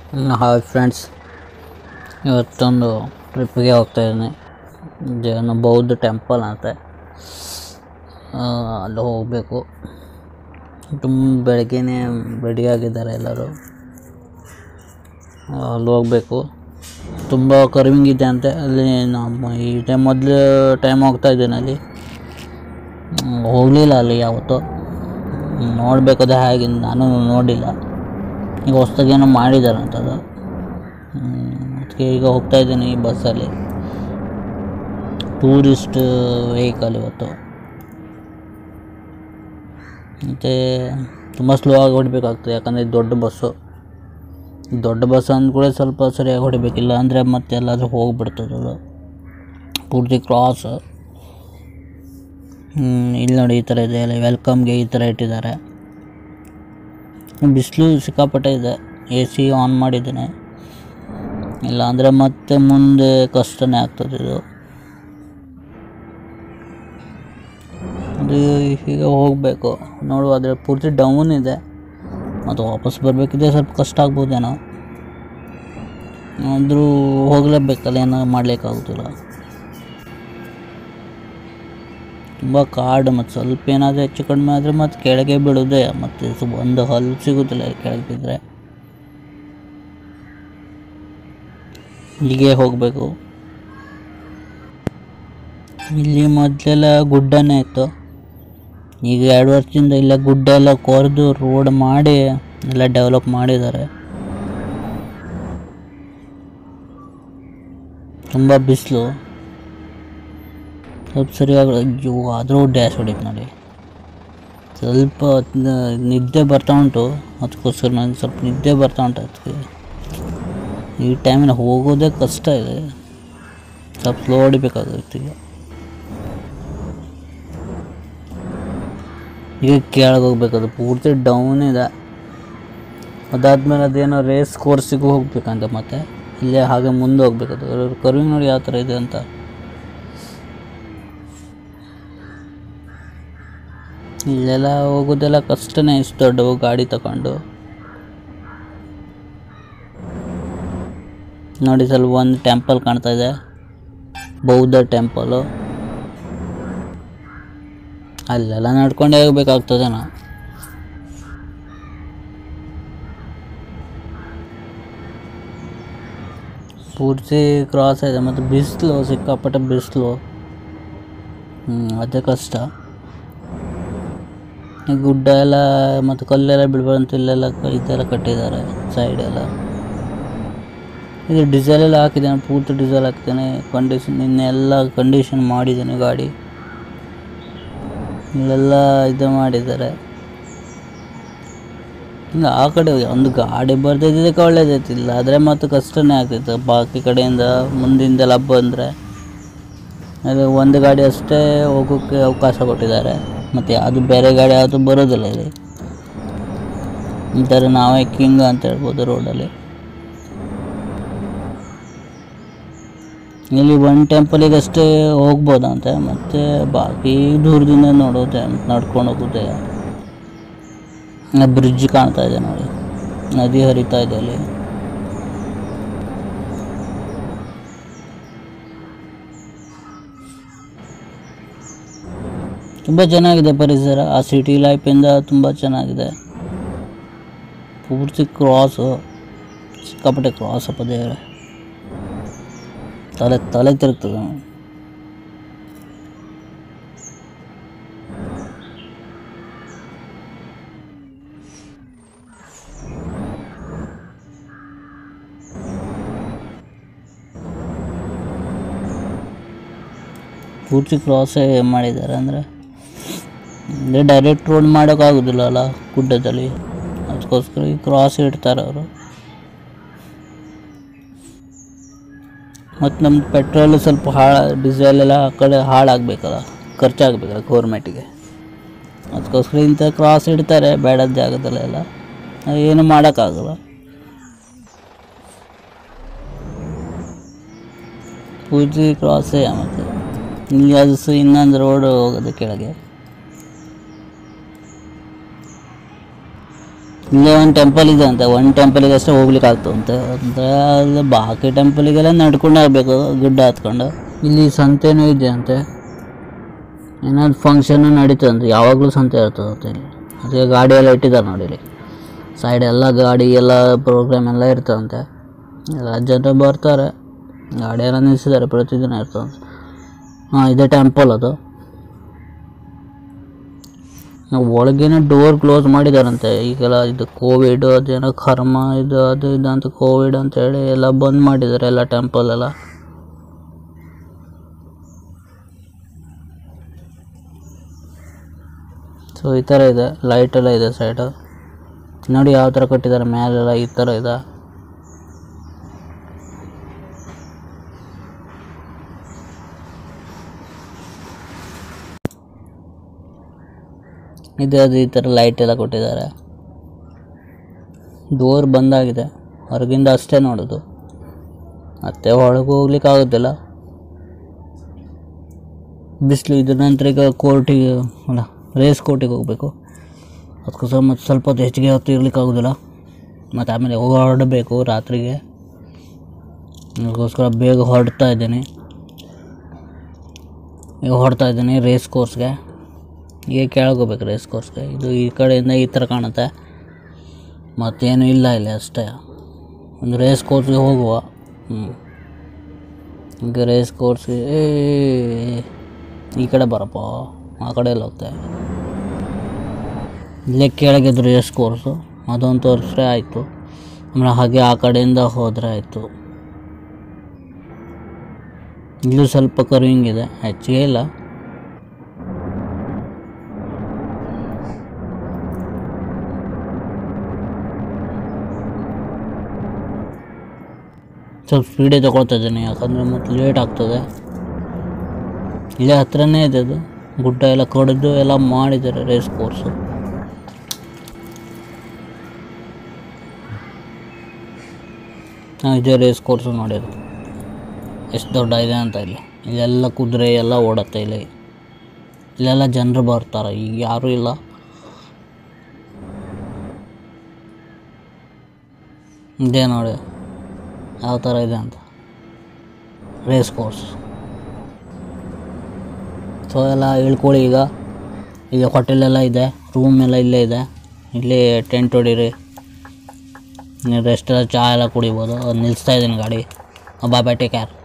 hi friends ಇವತ್ತೊಂದು ಟ್ರಿಪ್ಪಿಗೆ ಹೋಗ್ತಾ ಇದ್ದೀನಿ ಜೈನ ಬೌದ್ಧ ಟೆಂಪಲ್ ಅಂತೆ ಆ, ಅಲ್ಲಿ ಹೋಗಬೇಕು ತುಂಬ ಬೆಳಗ್ಗೆನೇ ರೆಡಿಯಾಗಿದ್ದಾರೆ ಎಲ್ಲರೂ ಆ, ಅಲ್ಲಿ ಹೋಗಬೇಕು ತುಂಬ ಕರ್ವಿಂಗ್ ಇದೆ ಅಂತೆ ಅಲ್ಲಿ ನಮ್ಮ ಈ ಟೈಮ್ ಮೊದಲು ಟೈಮ್ ಹೋಗ್ತಾ ಇದ್ದೇನೆ ಅಲ್ಲಿ ಹ್ಮ್, ಹೋಗಲಿಲ್ಲ ಅಲ್ಲಿ ಯಾವತ್ತೂ ನೋಡಬೇಕದು ಹೇಗೆ ನಾನು ನೋಡಿಲ್ಲ ಈಗ ಹೊಸ್ದಾಗಿ ಏನೋ ಮಾಡಿದ್ದಾರೆ ಅಂತದು ಅದಕ್ಕೆ ಈಗ ಹೋಗ್ತಾ ಇದ್ದೀನಿ ಈ ಬಸ್ಸಲ್ಲಿ ಟೂರಿಸ್ಟ್ ವೆಹಿಕಲ್ ಇವತ್ತು ಮತ್ತು ತುಂಬ ಸ್ಲೋ ಆಗಿ ಹೊಡಿಬೇಕಾಗ್ತದೆ ಯಾಕಂದರೆ ಇದು ದೊಡ್ಡ ಬಸ್ಸು ದೊಡ್ಡ ಬಸ್ ಅಂದ ಕೂಡ ಸ್ವಲ್ಪ ಸರಿಯಾಗಿ ಹೊಡಿಬೇಕಿಲ್ಲ ಅಂದರೆ ಮತ್ತೆ ಎಲ್ಲಾದರೂ ಹೋಗ್ಬಿಡ್ತದೆ ಅದು ಪೂರ್ತಿ ಕ್ರಾಸ್ ಇಲ್ಲಿ ನೋಡಿ ಈ ಥರ ಇದೆ ಅಲ್ಲಿ ವೆಲ್ಕಮ್ಗೆ ಈ ಥರ ಇಟ್ಟಿದ್ದಾರೆ ಬಿಸಿಲು ಸಿಕ್ಕಾಪಟ್ಟೆ ಇದೆ ಎ ಸಿ ಆನ್ ಮಾಡಿದ್ದೇನೆ ಇಲ್ಲ ಅಂದರೆ ಮತ್ತೆ ಮುಂದೆ ಕಷ್ಟನೇ ಆಗ್ತದೆ ಇದು ಅದು ಈಗ ಹೋಗಬೇಕು ನೋಡುವ ಆದರೆ ಪೂರ್ತಿ ಡೌನ್ ಇದೆ ಮತ್ತು ವಾಪಸ್ ಬರಬೇಕಿದ್ರೆ ಸ್ವಲ್ಪ ಕಷ್ಟ ಆಗ್ಬೋದೇನೋ ಆದರೂ ಹೋಗಲೇಬೇಕಲ್ಲ ಏನೋ ಮಾಡಲಿಕ್ಕಾಗೋದಿಲ್ಲ ತುಂಬ ಕಾಡು ಮತ್ತು ಸ್ವಲ್ಪ ಏನಾದರೂ ಹೆಚ್ಚು ಕಡಿಮೆ ಆದರೆ ಮತ್ತು ಕೆಳಗೆ ಬೀಳೋದೇ ಮತ್ತು ಸು- ಒಂದು ಹಲ್ಲು ಸಿಗೋದಿಲ್ಲ ಕೆಳಗೆ ಬಿದ್ದರೆ ಇಲ್ಲಿಗೆ ಹೋಗಬೇಕು ಇಲ್ಲಿ ಮೊದಲೆಲ್ಲ ಗುಡ್ಡನೇ ಇತ್ತು ಈಗ ಎರಡು ವರ್ಷದಿಂದ ಇಲ್ಲ ಗುಡ್ಡ ಎಲ್ಲ ಕೊರೆದು ರೋಡ್ ಮಾಡಿ ಎಲ್ಲ ಡೆವಲಪ್ ಮಾಡಿದ್ದಾರೆ ತುಂಬ ಬಿಸಿಲು ಸ್ವಲ್ಪ ಸರಿಯಾಗಿ ಅಯ್ಯೋ ಆದರೂ ಡ್ಯಾಶ್ ಹೊಡಿತು ನೋಡಿ ಸ್ವಲ್ಪ ಹೊತ್ನ ನಿದ್ದೆ ಬರ್ತಾ ಉಂಟು ಅದಕ್ಕೋಸ್ಕರ ನನಗೆ ಸ್ವಲ್ಪ ನಿದ್ದೆ ಬರ್ತಾ ಉಂಟು ಅದಕ್ಕೆ ಈ ಟೈಮಿನ ಹೋಗೋದೇ ಕಷ್ಟ ಇದೆ ಸ್ವಲ್ಪ ಸ್ಲೋ ಹೊಡಿಬೇಕಾಗುತ್ತೆ ಈಗ ಈಗ ಕೆಳಗೆ ಹೋಗ್ಬೇಕು ಅದು ಪೂರ್ತಿ ಡೌನ್ ಇದೆ ಅದಾದ್ಮೇಲೆ ಅದೇನೋ ರೇಸ್ ಕೋರ್ಸಿಗೂ ಹೋಗ್ಬೇಕಂತ ಮತ್ತೆ ಇಲ್ಲೇ ಹಾಗೆ ಮುಂದೆ ಹೋಗ್ಬೇಕದು ಕರ್ವಿಂಗ್ ನೋಡಿ ಯಾವ ಥರ ಇದೆ ಅಂತ ಇಲ್ಲೆಲ್ಲ ಹೋಗೋದೆಲ್ಲ ಕಷ್ಟನೇ ಇಷ್ಟು ದೊಡ್ಡವು ಗಾಡಿ ತಗೊಂಡು ನೋಡಿ ಸ್ವಲ್ಪ ಒಂದು ಟೆಂಪಲ್ ಕಾಣ್ತಾ ಇದೆ ಬೌದ್ಧ ಟೆಂಪಲು ಅಲ್ಲೆಲ್ಲ ನಡ್ಕೊಂಡೇ ಹೋಗ್ಬೇಕಾಗ್ತದೆ ನಾವು ಪೂರ್ತಿ ಕ್ರಾಸ್ ಇದೆ ಮತ್ತು ಬಿಸಿಲು ಸಿಕ್ಕಾಪಟ್ಟೆ ಬಿಸಿಲು ಹ್ಞೂ ಅದೇ ಕಷ್ಟ ಈ ಗುಡ್ಡ ಎಲ್ಲ ಮತ್ತು ಕಲ್ಲೆಲ್ಲ ಬೀಳ್ಬಾರ್ದಂತ ಇಲ್ಲೆಲ್ಲ ಕ- ಇದೆಲ್ಲ ಕಟ್ಟಿದ್ದಾರೆ ಸೈಡ್ ಎಲ್ಲ ಇದು ಡೀಸೆಲ್ ಎಲ್ಲ ಹಾಕಿದ್ದೇನೆ ಪೂರ್ತಿ ಡೀಸೆಲ್ ಹಾಕ್ತೇನೆ ಕಂಡೀಷನ್ ಇನ್ನೆಲ್ಲ ಕಂಡೀಷನ್ ಮಾಡಿದ್ದೇನೆ ಗಾಡಿ ಇಲ್ಲೆಲ್ಲ ಇದು ಮಾಡಿದ್ದಾರೆ ಇಲ್ಲ ಆ ಕಡೆ ಒಂದು ಗಾಡಿ ಬರ್ದಿದ್ದಕ್ಕೆ ಒಳ್ಳೇದೈತಿ ಇಲ್ಲ ಆದರೆ ಮತ್ತು ಕಷ್ಟನೇ ಆಗ್ತೈತೆ ಬಾಕಿ ಕಡೆಯಿಂದ ಮುಂದಿಂದೆಲ್ಲ ಬಂದರೆ ಅದು ಒಂದು ಗಾಡಿ ಅಷ್ಟೇ ಹೋಗೋಕ್ಕೆ ಅವಕಾಶ ಕೊಟ್ಟಿದ್ದಾರೆ ಮತ್ತು ಯಾವುದು ಬೇರೆ ಗಾಡಿ ಯಾವುದು ಬರೋದಿಲ್ಲ ಇಲ್ಲಿ ಒಂಥರ ನಾವೇ ಕಿಂಗ್ ಅಂತ ಹೇಳ್ಬೋದು ರೋಡಲ್ಲಿ ಇಲ್ಲಿ ಒಂದು ಟೆಂಪಲಿಗೆ ಅಷ್ಟೇ ಹೋಗ್ಬೋದಂತೆ ಮತ್ತು ಬಾಕಿ ದೂರದಿಂದ ನೋಡೋದೆ ನಡ್ಕೊಂಡು ಹೋಗೋದೆ ಬ್ರಿಡ್ಜ್ ಕಾಣ್ತಾ ಇದೆ ನೋಡಿ ನದಿ ಹರಿತಾ ಇದೆ ಅಲ್ಲಿ ತುಂಬ ಚೆನ್ನಾಗಿದೆ ಪರಿಸರ ಆ ಸಿಟಿ ಲೈಫಿಂದ ತುಂಬ ಚೆನ್ನಾಗಿದೆ ಪೂರ್ತಿ ಕ್ರಾಸು ಸಿಕ್ಕಾಪಟ್ಟೆ ಕ್ರಾಸ್ ಅಪ್ಪ ದೇವ್ರೆ ತಲೆ ತಲೆ ತಿರುಗ್ತದೆ ಪೂರ್ತಿ ಕ್ರಾಸೇ ಮಾಡಿದ್ದಾರೆ ಅಂದರೆ ಅಂದರೆ ಡೈರೆಕ್ಟ್ ರೋಡ್ ಮಾಡೋಕ್ಕಾಗೋದಿಲ್ಲ ಅಲ್ಲ ಗುಡ್ಡದಲ್ಲಿ ಅದಕ್ಕೋಸ್ಕರ ಈ ಕ್ರಾಸ್ ಇಡ್ತಾರೆ ಅವರು ಮತ್ತು ನಮ್ಮ ಪೆಟ್ರೋಲ್ ಸ್ವಲ್ಪ ಹಾಳು ಡೀಸೆಲ್ ಎಲ್ಲ ಆ ಕಡೆ ಹಾಳಾಗಬೇಕಲ್ಲ ಖರ್ಚಾಗಬೇಕಲ್ಲ ಗೌರ್ಮೆಂಟಿಗೆ ಅದಕ್ಕೋಸ್ಕರ ಇಂಥ ಕ್ರಾಸ್ ಇಡ್ತಾರೆ ಬೇಡದ ಜಾಗದಲ್ಲೆಲ್ಲ ಅದು ಏನು ಮಾಡೋಕ್ಕಾಗಲ್ಲ ಪೂರ್ತಿ ಕ್ರಾಸೇ ಮತ್ತು ಇಲ್ಲಿ ಅದು ಸ ಇನ್ನೊಂದು ರೋಡ್ ಹೋಗೋದು ಕೆಳಗೆ ಇಲ್ಲೇ ಒಂದು ಟೆಂಪಲ್ ಇದೆ ಅಂತೆ ಒಂದು ಟೆಂಪಲಿಗೆ ಅಷ್ಟೇ ಹೋಗ್ಲಿಕ್ಕೆ ಆಗ್ತದಂತೆ ಅಂದರೆ ಅಲ್ಲಿ ಬಾಕಿ ಟೆಂಪಲಿಗೆಲ್ಲ ನಡ್ಕೊಂಡು ಹೋಗ್ಬೇಕು ಗುಡ್ಡ ಹತ್ಕೊಂಡು ಇಲ್ಲಿ ಸಂತೆನೂ ಇದೆ ಅಂತೆ ಏನಾದ್ರು ಫಂಕ್ಷನ್ ನಡೀತದಂತೆ ಯಾವಾಗಲೂ ಸಂತೆ ಇರ್ತದಂತೆ ಇಲ್ಲಿ ಅದೇ ಗಾಡಿ ಎಲ್ಲ ಇಟ್ಟಿದ್ದಾರೆ ನೋಡಿ ಇಲ್ಲಿ ಸೈಡ್ ಎಲ್ಲ ಗಾಡಿ ಎಲ್ಲ ಪ್ರೋಗ್ರಾಮ್ ಎಲ್ಲ ಇರ್ತದಂತೆ ಎಲ್ಲ ಜನ ಬರ್ತಾರೆ ಗಾಡಿ ಎಲ್ಲ ನಿಲ್ಲಿಸಿದ್ದಾರೆ ಪ್ರತಿದಿನ ಇರ್ತದಂತೆ ಹಾಂ ಇದೆ ಟೆಂಪಲ್ ಅದು ನಾವು ಒಳಗೇನೆ ಡೋರ್ ಕ್ಲೋಸ್ ಮಾಡಿದಾರಂತೆ ಈಗೆಲ್ಲ ಇದು ಕೋವಿಡ್ ಅದೇನೋ ಕರ್ಮ ಇದು ಅದು ಇದು ಅಂತ ಕೋವಿಡ್ ಅಂತ ಹೇಳಿ ಎಲ್ಲ ಬಂದ್ ಮಾಡಿದ್ದಾರೆ ಎಲ್ಲ ಟೆಂಪಲ್ ಎಲ್ಲ ಸೊ ಈ ಥರ ಇದೆ ಲೈಟ್ ಎಲ್ಲ ಇದೆ ಸೈಡು ನೋಡಿ ಯಾವ ಥರ ಕಟ್ಟಿದ್ದಾರೆ ಮೇಲೆಲ್ಲ ಈ ಥರ ಇದೆ ಇದು ಅದು ಈ ಥರ ಲೈಟ್ ಎಲ್ಲ ಕೊಟ್ಟಿದ್ದಾರೆ ಡೋರ್ ಬಂದಾಗಿದೆ ಹೊರಗಿಂದ ಅಷ್ಟೇ ನೋಡೋದು ಮತ್ತೆ ಒಳಗೆ ಹೋಗ್ಲಿಕ್ಕೆ ಆಗೋದಿಲ್ಲ ಬಿಸಿಲು ಇದ್ರ ನಂತರ ಈಗ ಕೋರ್ಟಿಗೆ ಅಲ್ಲ ರೇಸ್ ಕೋರ್ಟಿಗೆ ಹೋಗಬೇಕು ಅದಕ್ಕೋಸ್ಕರ ಮತ್ತು ಸ್ವಲ್ಪ ಹೊತ್ತು ಹೆಚ್ಚಿಗೆ ಹೊತ್ತು ಇರ್ಲಿಕ್ಕೆ ಆಗೋದಿಲ್ಲ ಮತ್ತು ಆಮೇಲೆ ಹೊರಡಬೇಕು ರಾತ್ರಿಗೆ ಅದಕ್ಕೋಸ್ಕರ ಬೇಗ ಹೊರಡ್ತಾ ಇದ್ದೀನಿ ಈಗ ಹೊರಡ್ತಾ ಇದ್ದೀನಿ ರೇಸ್ ಕೋರ್ಸ್ಗೆ ಈಗ ಕೆಳಗೆ ಹೋಗ್ಬೇಕು ರೇಸ್ ಕೋರ್ಸ್ಗೆ ಇದು ಈ ಕಡೆಯಿಂದ ಈ ಥರ ಕಾಣುತ್ತೆ ಮತ್ತೇನು ಇಲ್ಲ ಇಲ್ಲಿ ಅಷ್ಟೇ ಒಂದು ರೇಸ್ ಕೋರ್ಸ್ಗೆ ಹೋಗುವ ಹ್ಞೂ ಈಗ ರೇಸ್ ಕೋರ್ಸ್ಗೆ ಏ ಈ ಕಡೆ ಬರಪ್ಪ ಆ ಕಡೆ ಎಲ್ಲ ಹೋಗ್ತಾ ಇಲ್ಲೇ ಕೆಳಗಿದ್ರು ರೇಸ್ ಕೋರ್ಸು ಅದೊಂದು ತೋರಿಸ್ರೆ ಆಯಿತು ಆಮೇಲೆ ಹಾಗೆ ಆ ಕಡೆಯಿಂದ ಹೋದರೆ ಆಯಿತು ಇಲ್ಲೂ ಸ್ವಲ್ಪ ಕರ್ವಿಂಗ್ ಇದೆ ಹೆಚ್ಚಿಗೆ ಇಲ್ಲ ಸ್ವಲ್ಪ ಸ್ಪೀಡೇ ತಗೊಳ್ತಾ ಇದ್ದೀನಿ ಯಾಕಂದರೆ ಮತ್ತೆ ಲೇಟ್ ಆಗ್ತದೆ ಇಲ್ಲೇ ಹತ್ರನೇ ಇದೆ ಅದು ಗುಡ್ಡ ಎಲ್ಲ ಕಡಿದು ಎಲ್ಲ ಮಾಡಿದ್ದಾರೆ ರೇಸ್ ಕೋರ್ಸು ಹಾಂ ಇದೇ ರೇಸ್ ಕೋರ್ಸು ನೋಡಿದ್ದು ಎಷ್ಟು ದೊಡ್ಡ ಇದೆ ಅಂತ ಇಲ್ಲಿ ಇಲ್ಲೆಲ್ಲ ಕುದುರೆ ಎಲ್ಲ ಓಡತ್ತೆ ಇಲ್ಲಿ ಇಲ್ಲೆಲ್ಲ ಜನರು ಬರ್ತಾರೆ ಈಗ ಯಾರೂ ಇಲ್ಲ ಇದೇ ನೋಡಿ ಯಾವ ಥರ ಇದೆ ಅಂತ ರೇಸ್ ಕೋರ್ಸ್ ಸೊ ಎಲ್ಲ ಇಳ್ಕೊಳ್ಳಿ ಈಗ ಈಗ ಹೋಟೆಲೆಲ್ಲ ಇದೆ ರೂಮ್ ಎಲ್ಲ ಇಲ್ಲೇ ಇದೆ ಇಲ್ಲಿ ಟೆಂಟ್ ಹೊಡೀರಿ ನೀವು ರೆಸ್ಟ್ ಎಲ್ಲ ಚಹಾ ಎಲ್ಲ ಕುಡಿಬೋದು ನಿಲ್ಲಿಸ್ತಾ ಇದ್ದೀನಿ ಗಾಡಿ ಬಾಯ್ ಬಾಯ್ ಟೇಕ್ ಕೇರ್